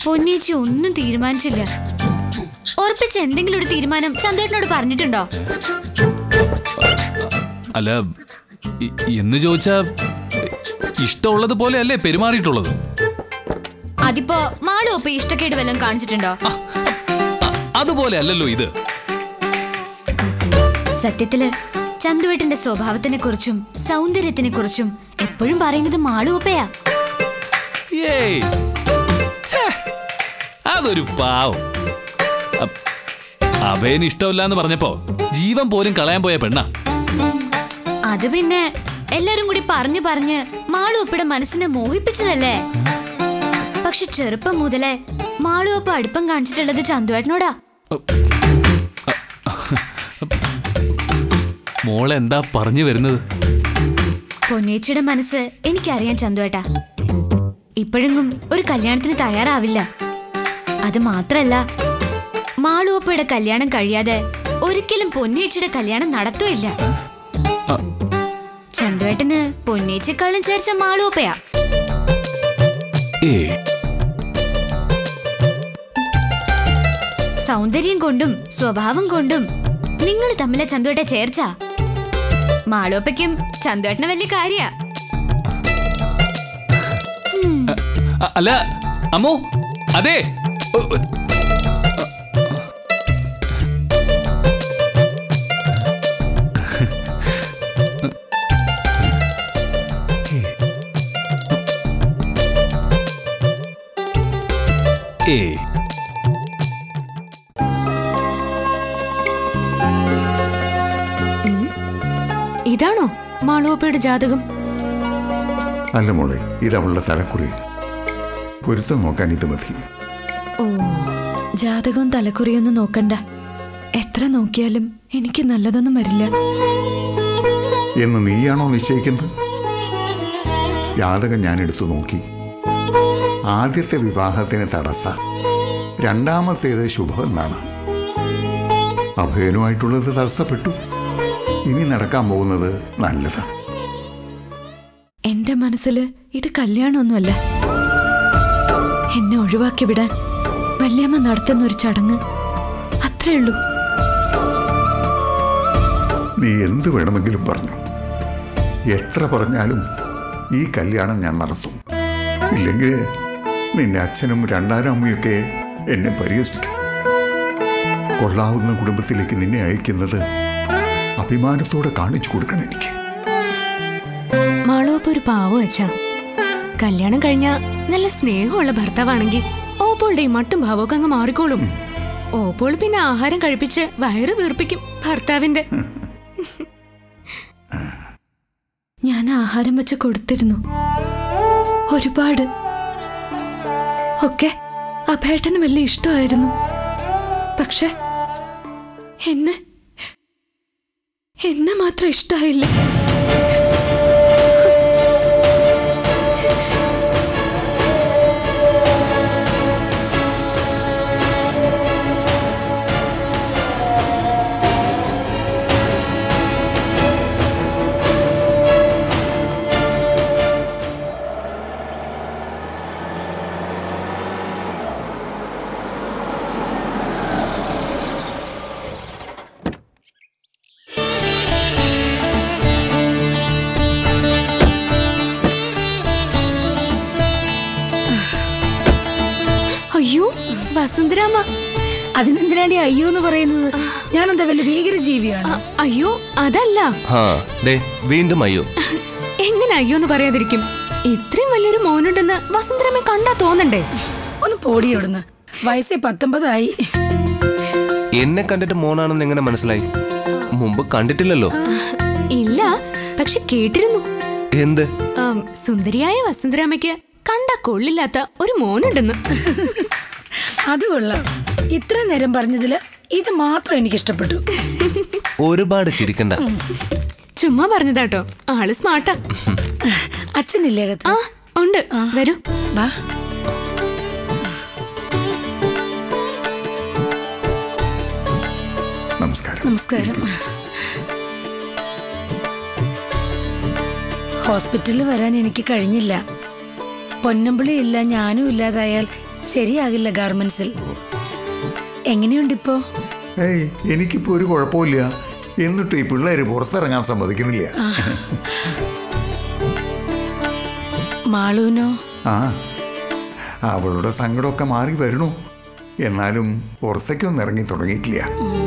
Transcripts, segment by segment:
പൊന്നേച്ചി ഒന്നും തീരുമാനിച്ചില്ല ഉറപ്പിച്ച എന്തെങ്കിലും ഒരു തീരുമാനം ചന്തുവേട്ടനോട് പറഞ്ഞിട്ടുണ്ടോ അല്ല ഇ- എന്ന് ചോദിച്ചാ ഇഷ്ടമുള്ളത് പോലെ അല്ലേ പെരുമാറിയിട്ടുള്ളത് അതിപ്പോ മാളു ഒപ്പം ഇഷ്ടക്കേട് വല്ലതും കാണിച്ചിട്ടുണ്ടോ അ- അതുപോലെ അല്ലല്ലോ ഇത് സത്യത്തില് ചന്തുവേട്ടന്റെ സ്വഭാവത്തിനെ കുറിച്ചും സൗന്ദര്യത്തിനെ കുറിച്ചും എപ്പോഴും പറയുന്നത് മാളു ഒപ്പയാ ഏയ് ഛേ, അതൊരു പാവം അ- അഭയന് ഇഷ്ടമില്ല എന്ന് പറഞ്ഞപ്പോ ജീവൻ പോലും കളയാൻ പോയ പെണ്ണ അത് പിന്നെ എല്ലാരും കൂടി പറഞ്ഞു പറഞ്ഞ് മാളു ഒപ്പയുടെ മനസ്സിനെ മോഹിപ്പിച്ചതല്ലേ പക്ഷെ ചെറുപ്പം മുതലേ മാളു ഒപ്പ അടുപ്പം കാണിച്ചിട്ടുള്ളത് ചന്തുവേട്ടനോടാ മോളെ എന്താ പറഞ്ഞു വരുന്നത് പൊന്നേച്ചിയുടെ മനസ്സ് എനിക്കറിയാൻ ചന്തുവേട്ടാ ഇപ്പോഴെങ്ങും ഒരു കല്യാണത്തിന് തയ്യാറാവില്ല അത് മാത്രല്ല മാളുവപ്പയുടെ കല്യാണം കഴിയാതെ ഒരിക്കലും പൊന്നേച്ചിയുടെ കല്യാണം നടത്തുമില്ല അ, ചന്തുവേട്ടന് പൊന്നേച്ചിക്കാളും ചേർച്ച മാളുവപ്പയാ ഏയ് സൗന്ദര്യം കൊണ്ടും സ്വഭാവം കൊണ്ടും നിങ്ങൾ തമ്മിലെ ചന്തുവേട്ട ചേർച്ച മാളുവപ്പയ്ക്കും ചന്തുവേട്ടന് വലിയ കാര്യ അ- അല്ല അമ്മോ അതെ ഒ- ഒ- ഏയ് ഇതാണോ മാളുവപ്പയുടെ ജാതകം അല്ല മോളെ ഇത് അവളുടെ തലക്കുറി പൊരുത്തം നോക്കാൻ ഇത് മതി ഓ ജാതകവും തലക്കുറിയൊന്നും നോക്കണ്ട എത്ര നോക്കിയാലും എനിക്ക് നല്ലതൊന്നും വരില്ല എന്ന് നീയാണോ നിശ്ചയിക്കുന്നത് ജാതകം ഞാൻ എടുത്തു നോക്കി ആദ്യത്തെ വിവാഹത്തിന് തടസ്സ രണ്ടാമത്തേത് ശുഭമെന്നാണ് അഭയനുമായിട്ടുള്ളത് തടസ്സപ്പെട്ടു ഇനി നടക്കാൻ പോകുന്നത് നല്ലത് എന്റെ മനസ്സിൽ ഇത് കല്യാണമൊന്നുമല്ല എന്നെ ഒഴിവാക്കി വിടാൻ വല്യമ്മ നടത്തുന്ന ഒരു ചടങ്ങ് അത്രേ ഉള്ളൂ നീ എന്ത് വേണമെങ്കിലും പറഞ്ഞു എത്ര പറഞ്ഞാലും ഈ കല്യാണം ഞാൻ നടത്തും ഇല്ലെങ്കിൽ നിന്റെ അച്ഛനും രണ്ടാനും അമ്മയൊക്കെ എന്നെ പരിഹസിക്കും കൊള്ളാവുന്ന കുടുംബത്തിലേക്ക് നിന്നെ അയക്കുന്നത് അഭിമാനത്തോടെ കാണിച്ചു കൊടുക്കണം എനിക്ക് മാളോപ്പ് ഒരു പാവം അച്ഛാ കല്യാണം കഴിഞ്ഞ നല്ല സ്നേഹമുള്ള ഭർത്താവാണെങ്കിൽ ഓപ്പോളുടെ ഈ മട്ടും ഭാവമൊക്കെ അങ്ങ് മാറിക്കോളും ഓപ്പോൾ പിന്നെ ആഹാരം കഴിപ്പിച്ച് വയറ് വീർപ്പിക്കും ഭർത്താവിന്റെ ഞാൻ ആഹാരം വെച്ച് കൊടുത്തിരുന്നു ഒരുപാട് ഒക്കെ അഭേട്ടന് വലിയ ഇഷ്ടമായിരുന്നു പക്ഷെ എന്നെ എന്നെ മാത്രം ഇഷ്ടമായില്ല അയ്യോ വസുന്ധരാമ അതിനെന്തിനാടി അയ്യോ എന്ന് പറയുന്നത് ഞാനെന്താ വലിയ ഭീകര ജീവിയാണ് അയ്യോ അതല്ല ഹാ ദേ വീണ്ടും അയ്യോ എങ്ങനെ അയ്യോ എന്ന് പറയാതിരിക്കും ഇത്രയും വലിയൊരു മോനുണ്ടെന്ന് വസുന്ധരമ്മ കണ്ടാ തോന്നണ്ടേ ഒന്ന് പോടി അവിടുന്ന് വയസ്സേ പത്തൊമ്പതായി എന്നെ കണ്ടിട്ട് മോനാണെന്ന് എങ്ങനെ മനസ്സിലായി മുമ്പ് കണ്ടിട്ടില്ലല്ലോ ഇല്ല പക്ഷെ കേട്ടിരുന്നു എന്ത് ആം, സുന്ദരിയായ വസുന്ധരാമയ്ക്ക് കണ്ട കൊള്ളില്ലാത്ത ഒരു മോനുണ്ടെന്ന് അത് കൊള്ളാം ഇത്ര നേരം പറഞ്ഞതില് ഇത് മാത്രം എനിക്ക് ഇഷ്ടപ്പെട്ടു ഒരുപാട് ചിരിക്കണ്ട ചുമ്മാ പറഞ്ഞതാട്ടോ ആള് സ്മാർട്ടാ അച്ഛനില്ലേ അകത്ത് ആ ഉണ്ട് വരൂ വാ നമസ്കാരം നമസ്കാരം ഹോസ്പിറ്റലിൽ വരാൻ എനിക്ക് കഴിഞ്ഞില്ല പൊന്നമ്പിളി ഇല്ല ഞാനും ഇല്ലാതായാൽ ശരിയാകില്ല ഗാർമെന്റ്സിൽ എങ്ങനെയുണ്ടിപ്പോ ഏയ് എനിക്കിപ്പോൾ ഒരു കുഴപ്പമില്ല എന്നിട്ട് ഈ പിള്ളേര് പുറത്തിറങ്ങാൻ സമ്മതിക്കുന്നില്ല മാളൂനോ ആ അവളുടെ സങ്കടമൊക്കെ മാറി വരണു എന്നാലും പുറത്തേക്കൊന്നും ഇറങ്ങി തുടങ്ങിയിട്ടില്ല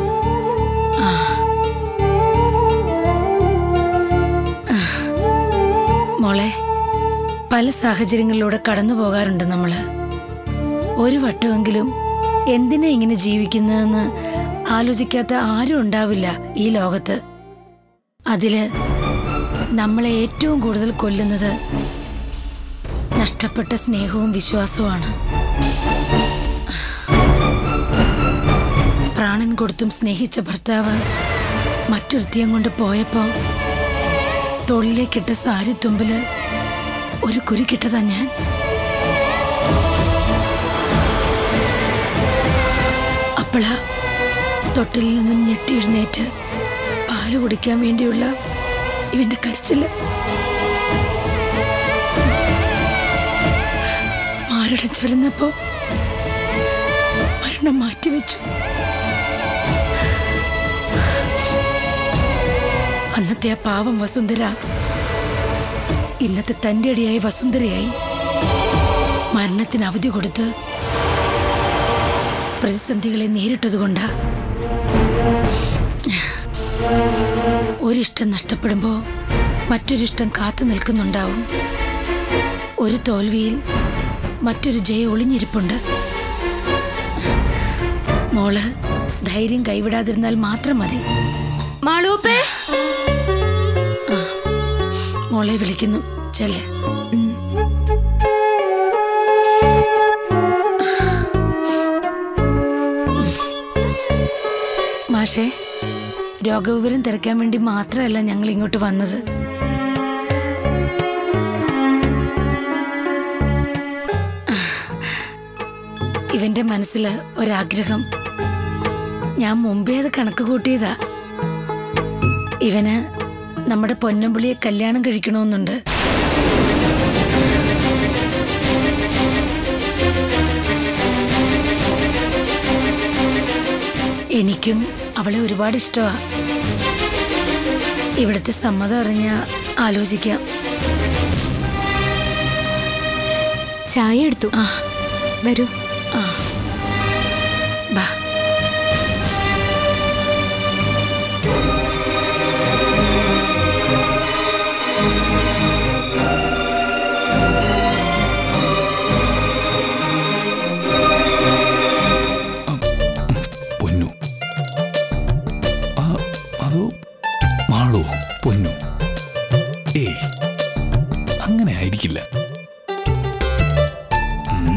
മോളെ പല സാഹചര്യങ്ങളിലൂടെ കടന്നു പോകാറുണ്ട് നമ്മള് ഒരു വട്ടമെങ്കിലും എന്തിനാ ഇങ്ങനെ ജീവിക്കുന്നതെന്ന് ആലോചിക്കാത്ത ആരും ഉണ്ടാവില്ല ഈ ലോകത്ത് അതില് നമ്മളെ ഏറ്റവും കൂടുതൽ കൊല്ലുന്നത് നഷ്ടപ്പെട്ട സ്നേഹവും വിശ്വാസവുമാണ് പ്രാണൻ കൊടുത്തും സ്നേഹിച്ച ഭർത്താവ് മറ്റൊരുത്തിയം കൊണ്ട് പോയപ്പോ തോളിലേക്കിട്ട സാരി തുമ്പില് ഒരു കുരി കിട്ടതാ ഞാൻ അപ്പളാ തൊട്ടിലിൽ നിന്നും ഞെട്ടി എഴുന്നേറ്റ് പാല് കുടിക്കാൻ വേണ്ടിയുള്ള ഇവന്റെ കരച്ചില് മാരടം ചൊരുന്നപ്പോ മരണം മാറ്റിവെച്ചു അന്നത്തെ ആ പാവം വസുന്ധര ഇന്നത്തെ തന്റെ അടിയായി വസുന്ധരയായി മരണത്തിന് അവധി കൊടുത്ത് പ്രതിസന്ധികളെ നേരിട്ടതുകൊണ്ടാ ഒരിഷ്ടം നഷ്ടപ്പെടുമ്പോ മറ്റൊരിഷ്ടം കാത്തു നിൽക്കുന്നുണ്ടാവും ഒരു തോൽവിയിൽ മറ്റൊരു ജയം ഒളിഞ്ഞിരിപ്പുണ്ട് മോള് ധൈര്യം കൈവിടാതിരുന്നാൽ മാത്രം മതി മാളൂപ്പേ മോളെ വിളിക്കുന്നു ചെല്ല് മാഷേ രോഗവിവരം തിരക്കാൻ വേണ്ടി മാത്രമല്ല ഞങ്ങൾ ഇങ്ങോട്ട് വന്നത് ഇവന്റെ മനസ്സിൽ ഒരാഗ്രഹം ഞാൻ മുമ്പേ അത് കണക്ക് കൂട്ടിയതാ ഇവന് നമ്മുടെ പൊന്നമ്പുളിയെ കല്യാണം കഴിക്കണമെന്നുണ്ട് എനിക്കും അവളെ ഒരുപാട് ഇഷ്ടമാ ഇവിടുത്തെ സമ്മതം അറിഞ്ഞ ആലോചിക്കാം ചായ എടുത്തു ആ വരൂ ബാ പൊന്നു ആ, അതോ മാളോ പൊന്നു ഏയ് അങ്ങനെ ആയിരിക്കില്ല ഉം.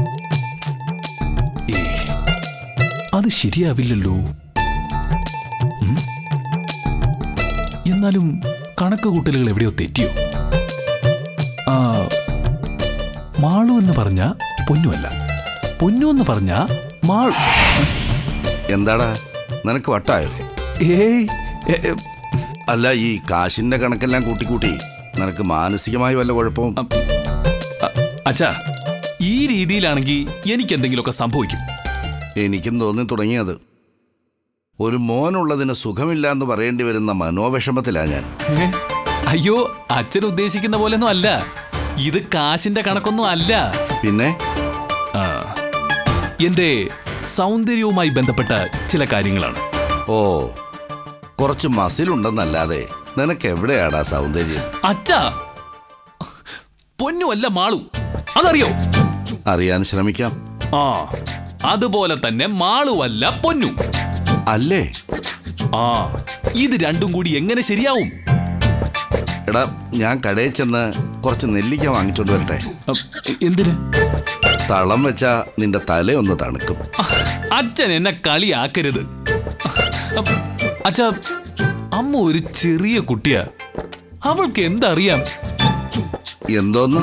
ഏയ്, അത് ശരിയാവില്ലല്ലോ ഉം. എന്നാലും കണക്ക് കൂട്ടലുകൾ എവിടെയോ തെറ്റിയോ ആ മാളു എന്ന് പറഞ്ഞ പൊന്നുമല്ല പൊന്നു എന്ന് പറഞ്ഞ മാൾ എന്താടാ നിനക്ക് വട്ടായോ ഏയ് എ, എ, അല്ല ഈ കാശിന്റെ കണക്കെല്ലാം കൂട്ടിക്കൂട്ടി നിനക്ക് മാനസികമായി വല്ല കുഴപ്പവും അ- അച്ഛാ ഈ രീതിയിലാണെങ്കിൽ എനിക്ക് എന്തെങ്കിലുമൊക്കെ സംഭവിക്കും എനിക്കും തോന്നി തുടങ്ങിയത് ഒരു മോനുള്ളതിന് സുഖമില്ല എന്ന് പറയേണ്ടി വരുന്ന മനോവിഷമത്തിലാ ഞാൻ ഏ? അയ്യോ അച്ഛൻ ഉദ്ദേശിക്കുന്ന പോലെയൊന്നും അല്ല ഇത് കാശിന്റെ കണക്കൊന്നും അല്ല പിന്നെ ആ, എന്റെ സൗന്ദര്യവുമായി ബന്ധപ്പെട്ട ചില കാര്യങ്ങളാണ് ഓ കുറച്ച് മസിലുണ്ടെന്നല്ലാതെ നിനക്ക് എവിടെയാടാ സൗന്ദര്യം അച്ഛാ പൊന്നുമല്ല മാളു അതറിയോ അറിയാൻ ശ്രമിക്കാം ആ അതുപോലെ തന്നെ മാളുവല്ല പൊന്നു അല്ലേ ആ ഇത് രണ്ടും കൂടി എങ്ങനെ ശരിയാവും എടാ ഞാൻ കടയിൽ ചെന്ന് കുറച്ച് നെല്ലിക്ക വാങ്ങിച്ചോണ്ട് വരട്ടെ അ, എന്തിന് തളം വെച്ചാ നിന്റെ തലയൊന്ന് തണുക്കും അച്ഛൻ എന്നെ കളിയാക്കരുത് അച്ഛ അമ്മ ഒരു ചെറിയ കുട്ടിയാ അവൾക്ക് എന്തറിയാം എന്തോന്ന്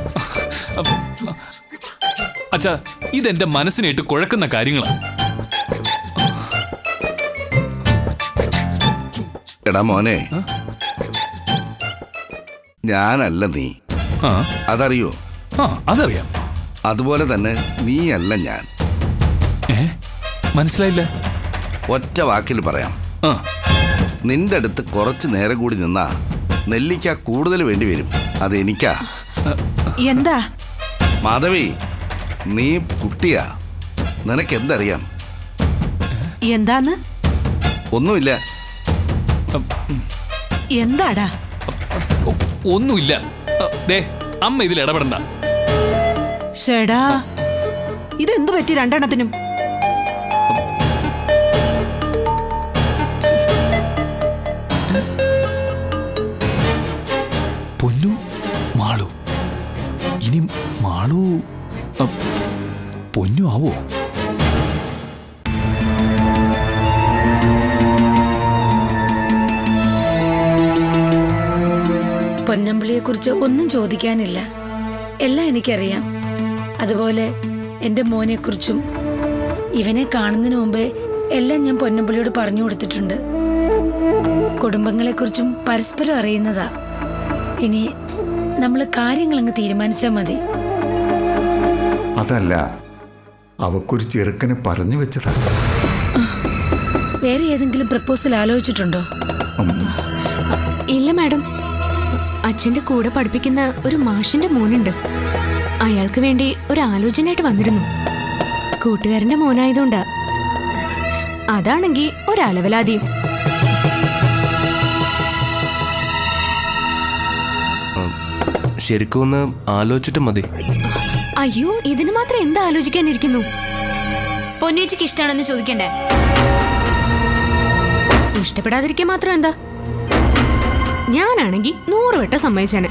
അച്ഛ ഇതെന്റെ മനസ്സിനേട്ട് കുഴക്കുന്ന കാര്യങ്ങളാ എടാ മോനെ ഞാനല്ല നീ ആ അതറിയോ ആ അതറിയാം അതുപോലെ തന്നെ നീയല്ല ഞാൻ ഏ മനസ്സിലായില്ല ഒറ്റ വാക്കിൽ പറയാം ആ നിന്റെ അടുത്ത് കുറച്ച് നേരം കൂടി നിന്നാ നെല്ലിക്ക കൂടുതൽ വേണ്ടി വരും അത് എനിക്കാ എന്താ മാധവി നീ കുട്ടിയാ നിനക്കെന്തറിയാം എന്താന്ന് ഒന്നുമില്ല എന്താടാ ഒ- ഒന്നുമില്ല അ, ദേ അമ്മ ഇതിൽ ഇടപെടണ്ട ഷേടാ ഇതെന്തു പറ്റി രണ്ടെണ്ണത്തിനും പൊന്നു മാളു ഇനി മാളു അ, പൊന്നു ആവോ പൊന്നമ്പിളിയെ കുറിച്ച് ഒന്നും ചോദിക്കാനില്ല എല്ലാം എനിക്കറിയാം അതുപോലെ എൻ്റെ മോനെക്കുറിച്ചും ഇവനെ കാണുന്നതിന് മുമ്പേ എല്ലാം ഞാൻ പൊന്നമ്പിളിയോട് പറഞ്ഞു കൊടുത്തിട്ടുണ്ട് കുടുംബങ്ങളെക്കുറിച്ചും പരസ്പരം അറിയുന്നതാ ഇനി നമ്മൾ കാര്യങ്ങളങ്ങ് തീരുമാനിച്ചാൽ മതി അതല്ല അവക്കൊരു ചെറുക്കനെ പറഞ്ഞു വെച്ചതാ വേറെ ഏതെങ്കിലും പ്രപ്പോസൽ ആലോചിച്ചിട്ടുണ്ടോ ഇല്ല മാഡം അച്ഛന്റെ കൂടെ പഠിപ്പിക്കുന്ന ഒരു മാഷിന്റെ മോനുണ്ട് അയാൾക്ക് വേണ്ടി ഒരു ആലോചനയായിട്ട് വന്നിരുന്നു കൂട്ടുകാരന്റെ മോനായതുകൊണ്ടാ അതാണെങ്കി ഒരലവലാതിയും ശരിക്കും ഒന്ന് ആലോചിച്ചിട്ട് മതി അയ്യോ ഇതിന് മാത്രം എന്താ ആലോചിക്കാനിരിക്കുന്നു പൊന്നേച്ചിക്ക് ഇഷ്ടമാണെന്ന് ചോദിക്കണ്ടേ ഇഷ്ടപ്പെടാതിരിക്കാൻ മാത്രം എന്താ ഞാനാണെങ്കി നൂറ് വട്ടം സമ്മതിച്ചാണ്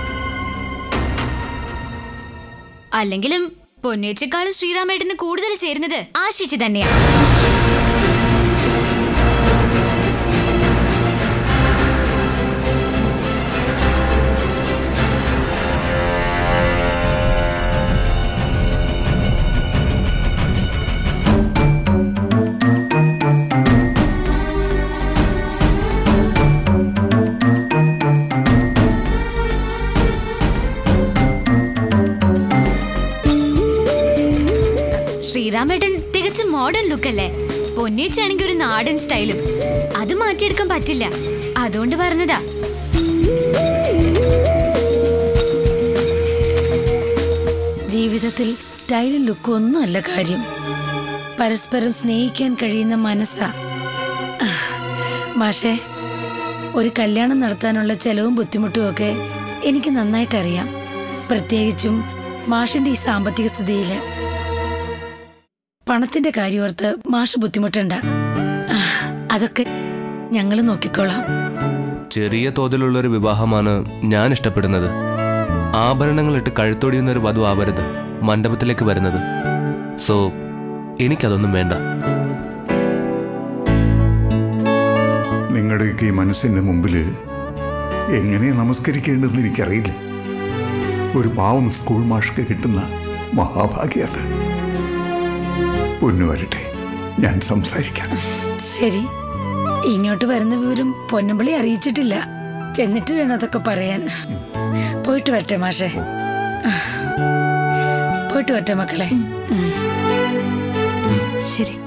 അല്ലെങ്കിലും പൊന്നേച്ചിക്കാളും ശ്രീരാമേട്ടന് കൂടുതൽ ചേരുന്നത് ആശിച്ച് തന്നെയാ ശ്രീരാമേട്ടൻ തികച്ചും മോഡേൺ ലുക്ക് അല്ലേ പൊന്നേച്ചാണെങ്കിൽ ഒരു നാടൻ സ്റ്റൈലും അത് മാറ്റിയെടുക്കാൻ പറ്റില്ല അതുകൊണ്ട് പറഞ്ഞതാ ജീവിതത്തിൽ സ്റ്റൈലും ലുക്കും ഒന്നുമല്ല കാര്യം പരസ്പരം സ്നേഹിക്കാൻ കഴിയുന്ന മനസ്സാ ആഹ്. മാഷേ ഒരു കല്യാണം നടത്താനുള്ള ചെലവും ബുദ്ധിമുട്ടും ഒക്കെ എനിക്ക് നന്നായിട്ട് അറിയാം പ്രത്യേകിച്ചും മാഷിന്റെ ഈ സാമ്പത്തിക സ്ഥിതിയില് പണത്തിന്റെ കാര്യോർത്ത് മാഷ് ബുദ്ധിമുട്ടണ്ട ആഹ്. അതൊക്കെ ഞങ്ങൾ നോക്കിക്കോളാം ചെറിയ തോതിലുള്ളൊരു വിവാഹമാണ് ഞാൻ ഇഷ്ടപ്പെടുന്നത് ആഭരണങ്ങളിട്ട് കഴുത്തൊടിയുന്ന ഒരു വധു ആവരുത് മണ്ഡപത്തിലേക്ക് വരുന്നത് സോ എനിക്കതൊന്നും വേണ്ട നിങ്ങളുടെയൊക്കെ ഈ മനസ്സിൻ്റെ മുമ്പിൽ എങ്ങനെ നമസ്കരിക്കേണ്ടതെന്ന് എനിക്കറിയില്ല ഒരു പാവം സ്കൂൾ മാഷ്ക്ക് കിട്ടുന്ന മഹാഭാഗ്യ അത് പൊന്നു വരട്ടെ ഞാൻ സംസാരിക്കാം ശരി ഇങ്ങോട്ട് വരുന്ന വിവരം പൊന്നമ്പളി അറിയിച്ചിട്ടില്ല ചെന്നിട്ട് വേണം അതൊക്കെ പറയാൻ പോയിട്ട് വരട്ടെ മാഷെ പോയിട്ട് വരട്ടെ മക്കളെ ഉം. ശരി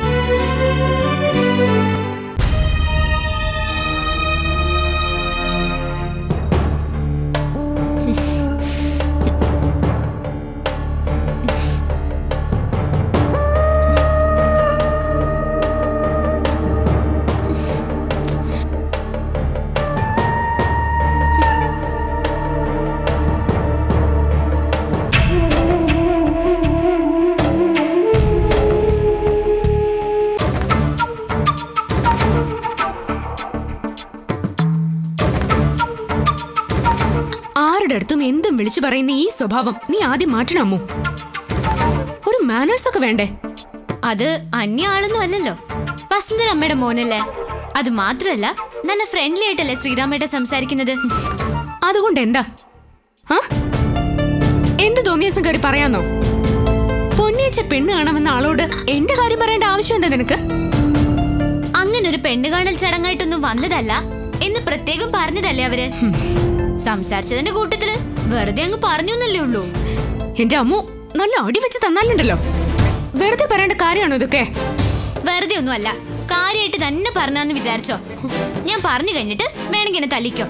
ആരുടെ അടുത്തും എന്തും വിളിച്ചു പറയുന്ന ഈ സ്വഭാവം നീ ആദ്യം മാറ്റണം അമ്മു ഒരു മാനേഴ്സ് ഒക്കെ വേണ്ടേ അത് അന്യ ആളൊന്നും അല്ലല്ലോ വസുന്ധര അമ്മയുടെ മോനല്ലേ അത് മാത്രല്ല നല്ല ഫ്രണ്ട്ലി ആയിട്ടല്ലേ ശ്രീരാമേട്ടൻ സംസാരിക്കുന്നത് അതുകൊണ്ട് എന്താ ആ എന്ത് തോന്നിയ ദിവസം കയറി പറയാന്നോ പൊന്നിയച്ച പെണ്ണ് കാണാമെന്ന ആളോട് എന്റെ കാര്യം പറയേണ്ട ആവശ്യം എന്താ നിനക്ക് അങ്ങനെ ഒരു പെണ്ണ് കാണൽ ചടങ്ങായിട്ടൊന്നും വന്നതല്ല എന്ന് പ്രത്യേകം പറഞ്ഞതല്ലേ അവര് സംസാരിച്ചതിന്റെ കൂട്ടത്തില് വെറുതെ അങ്ങ് പറഞ്ഞു എന്നല്ലേ ഉള്ളൂ എന്റെ അമ്മു നല്ല അടി വെച്ച് തന്നാലുണ്ടല്ലോ വെറുതെ പറയേണ്ട കാര്യമാണോ ഇതൊക്കെ വെറുതെ ഒന്നുമല്ല കാര്യമായിട്ട് തന്നെ പറഞ്ഞാന്ന് വിചാരിച്ചോ ഞാൻ പറഞ്ഞു കഴിഞ്ഞിട്ട് വേണമെങ്കിൽ എന്നെ തല്ലിക്കോ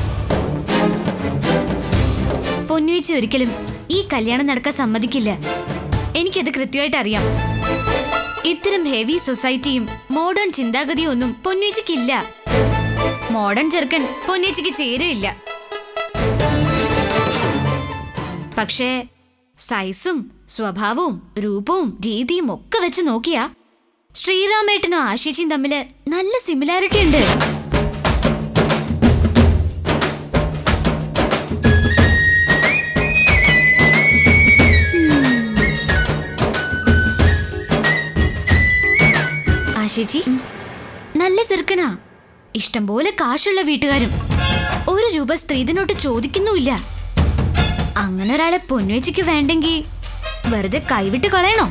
പൊന്നുവീച്ചി ഒരിക്കലും ഈ കല്യാണം നടക്കാൻ സമ്മതിക്കില്ല എനിക്കത് കൃത്യമായിട്ട് അറിയാം ഇത്തരം ഹെവി സൊസൈറ്റിയും മോഡേൺ ചിന്താഗതിയും ഒന്നും പൊന്നുവീച്ചിക്കില്ല മോഡേൺ ചെറുക്കൻ പൊന്നുവീച്ചിക്ക് ചേരുമില്ല പക്ഷേ സൈസും സ്വഭാവവും രൂപവും രീതിയും ഒക്കെ വെച്ച് നോക്കിയാ ശ്രീരാമേട്ടനും ആശിച്ചിയും തമ്മില് നല്ല സിമിലാരിറ്റി ഉണ്ട് ആശിച്ചി നല്ല ചെറുക്കനാ ഇഷ്ടംപോലെ കാശുള്ള വീട്ടുകാരും ഒരു രൂപ സ്ത്രീധനോട്ട് ചോദിക്കുന്നുമില്ല അങ്ങനെ ഒരാളെ പൊന്നുവച്ചിക്ക് വേണ്ടെങ്കിൽ വെറുതെ കൈവിട്ട് കളയണോ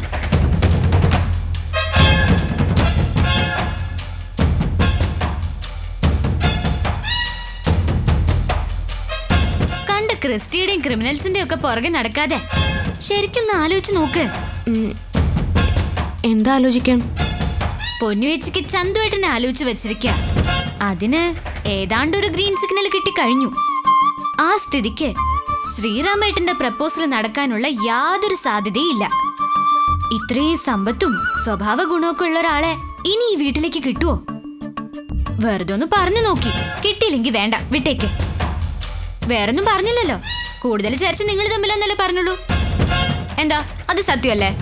കണ്ട ക്രിസ്റ്റിയുടെയും ക്രിമിനൽസിന്റെയും ഒക്കെ പുറകെ നടക്കാതെ ശരിക്കൊന്ന് ആലോചിച്ച് നോക്ക് എന്താ ആലോചിക്കാൻ പൊന്നുവേച്ചിക്ക് ചന്തുവേട്ടനെ ആലോചിച്ച് വെച്ചിരിക്ക അതിന് ഏതാണ്ട് ഒരു ഗ്രീൻ സിഗ്നൽ കിട്ടി കഴിഞ്ഞു ആ സ്ഥിതിക്ക് ശ്രീരാമേട്ടന്റെ പ്രപ്പോസൽ നടക്കാനുള്ള യാതൊരു സാധ്യതയില്ല ഇത്രയും സമ്പത്തും സ്വഭാവ ഗുണമൊക്കെ ഉള്ള ഒരാളെ ഇനി ഈ വീട്ടിലേക്ക് കിട്ടുവോ വെറുതെ ഒന്ന് പറഞ്ഞു നോക്കി കിട്ടിയില്ലെങ്കിൽ വേണ്ട വിട്ടേക്ക് വേറൊന്നും പറഞ്ഞില്ലല്ലോ കൂടുതൽ ചർച്ച നിങ്ങൾ തമ്മിലെന്നല്ലേ പറഞ്ഞുള്ളൂ എന്താ അത് സത്യമല്ലേ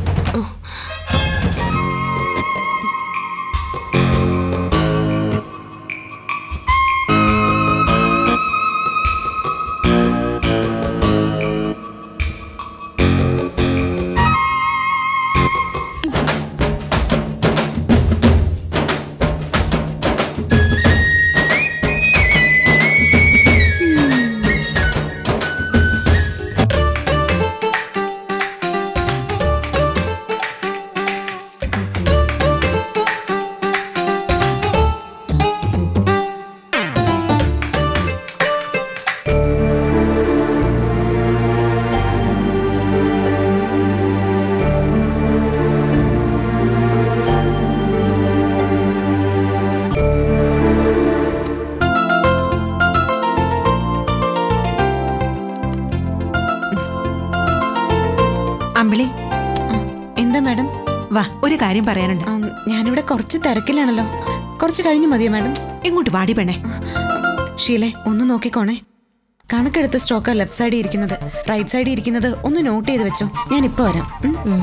അമ്പിളി എന്താ മാഡം വാ ഒരു കാര്യം പറയാനുണ്ട് ആം, ഞാനിവിടെ കുറച്ച് തിരക്കിലാണല്ലോ കുറച്ച് കഴിഞ്ഞു മതിയോ മാഡം ഇങ്ങോട്ട് വാടി പെണ്ണേ ഷീലെ ഒന്ന് നോക്കിക്കോണേ കണക്കെടുത്ത സ്റ്റോക്കാ ലെഫ്റ്റ് സൈഡിൽ ഇരിക്കുന്നത് റൈറ്റ് സൈഡിൽ ഇരിക്കുന്നത് ഒന്ന് നോട്ട് ചെയ്ത് വെച്ചോ ഞാൻ ഇപ്പൊ വരാം ഉം?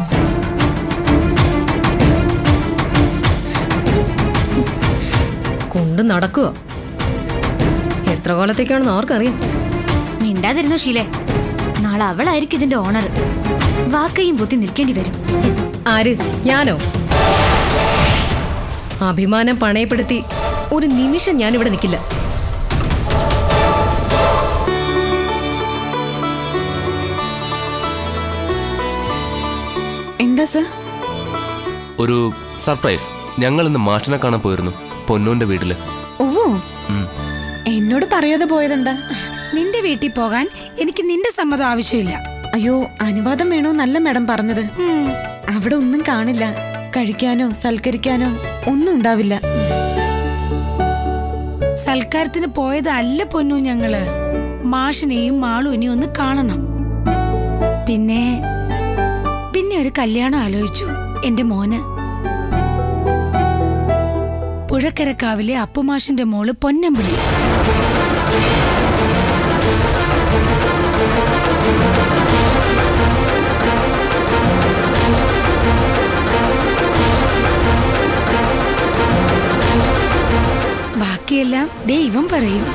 കൊണ്ട് നടക്കുക എത്ര കാലത്തേക്കാണെന്ന് ആർക്കറിയാം മിണ്ടാതിരുന്നു ശീലേ നാളെ അവളായിരിക്കും ഇതിന്റെ ഓണർ വാക്കയും പൊത്തി നിൽക്കേണ്ടി വരും ആര് ഞാനോ അഭിമാനം പണയപ്പെടുത്തി ഒരു നിമിഷം ഞാൻ ഇവിടെ നിൽക്കില്ല എന്താ സർ ഒരു സർപ്രൈസ് ഞങ്ങൾ ഇന്ന് മാഷിനെ കാണാൻ പോയിരുന്നു പൊന്നൂന്റെ വീട്ടില് ഓവോ എന്നോട് പറയാതെ പോയതെന്താ നിന്റെ വീട്ടിൽ പോകാൻ എനിക്ക് നിന്റെ സമ്മതം ആവശ്യമില്ല അയ്യോ അനുവാദം വേണോ നല്ല മാഡം പറഞ്ഞത് അവിടെ ഒന്നും കാണില്ല കഴിക്കാനോ സൽക്കരിക്കാനോ ഒന്നും ഉണ്ടാവില്ല സൽക്കാരത്തിന് പോയതല്ല പൊന്നു ഞങ്ങള് മാഷിനെയും മാളുവിനെയും ഒന്ന് കാണണം പിന്നെ പിന്നെ ഒരു കല്യാണം ആലോചിച്ചു എന്റെ മോന് പുഴക്കരക്കാവിലെ അപ്പുമാഷിന്റെ മോള് പൊന്നമ്പുലി ബാക്കിയെല്ലാം ദൈവം പറയും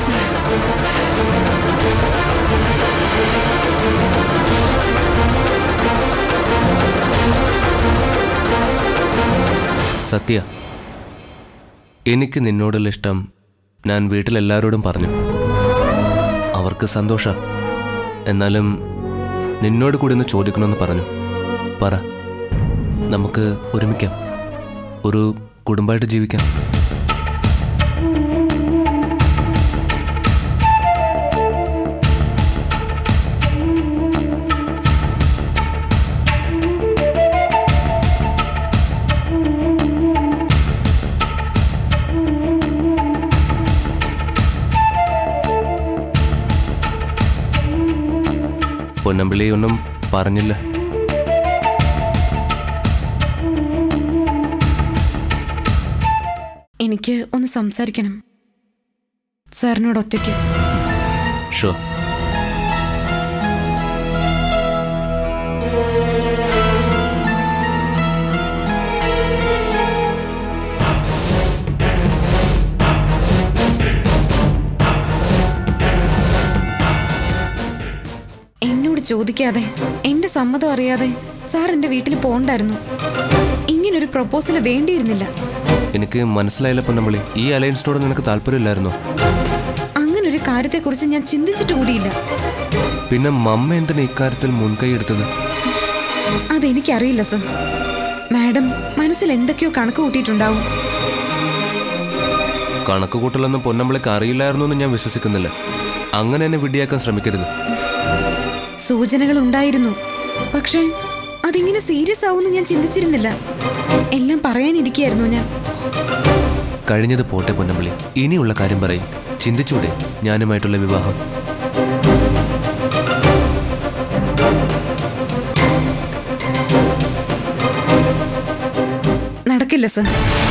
സത്യ എനിക്ക് നിന്നോടുള്ള ഇഷ്ടം ഞാൻ വീട്ടിലെല്ലാവരോടും പറഞ്ഞു അവർക്ക് സന്തോഷ എന്നാലും നിന്നോട് കൂടി ഒന്ന് ചോദിക്കണമെന്ന് പറഞ്ഞു പറ നമുക്ക് ഒരുമിക്കാം ഒരു കുടുംബമായിട്ട് ജീവിക്കാം പൊന്നമ്പിളി ഒന്നും പറഞ്ഞില്ല എനിക്ക് ഒന്ന് സംസാരിക്കണം സാറിനോട് ഒറ്റയ്ക്ക് ഷോ എന്നോട് ചോദിക്കാതെ എന്റെ സമ്മതം അറിയാതെ സാർ എന്റെ വീട്ടിൽ പോണ്ടായിരുന്നു ഇങ്ങനൊരു പ്രപ്പോസൽ വേണ്ടിയിരുന്നില്ല എനിക്ക് മനസ്സിലായില്ല പൊന്നമ്പിളി ഈ അലയൻസിനോട് നിനക്ക് താല്പര്യമില്ലായിരുന്നോ അങ്ങനൊരു കാര്യത്തെക്കുറിച്ച് ഞാൻ ചിന്തിച്ചിട്ട് കൂടിയില്ല പിന്നെ മമ്മ എന്തിനാ ഇക്കാര്യത്തിൽ മുൻകൈ എടുത്തത് അതെനിക്കറിയില്ല സർ മാഡം മനസ്സിൽ എന്തൊക്കെയോ കണക്ക് കൂട്ടിയിട്ടുണ്ടാവും കണക്ക് കൂട്ടലൊന്നും പൊന്നമ്പിളിക്ക് അറിയില്ലായിരുന്നു എന്ന് ഞാൻ വിശ്വസിക്കുന്നില്ല അങ്ങനെ എന്നെ വിഡിയാക്കാൻ ശ്രമിക്കരുത് സൂചനകൾ ഉണ്ടായിരുന്നു പക്ഷേ അതിങ്ങനെ സീരിയസ് ആവുമെന്ന് ഞാൻ ചിന്തിച്ചിരുന്നില്ല എല്ലാം പറയാനിരിക്കുകയായിരുന്നു ഞാൻ കഴിഞ്ഞത് പോട്ടെ പൊന്നമ്പിളി ഇനിയുള്ള കാര്യം പറയും ചിന്തിച്ചൂടെ ഞാനുമായിട്ടുള്ള വിവാഹം നടക്കില്ല സർ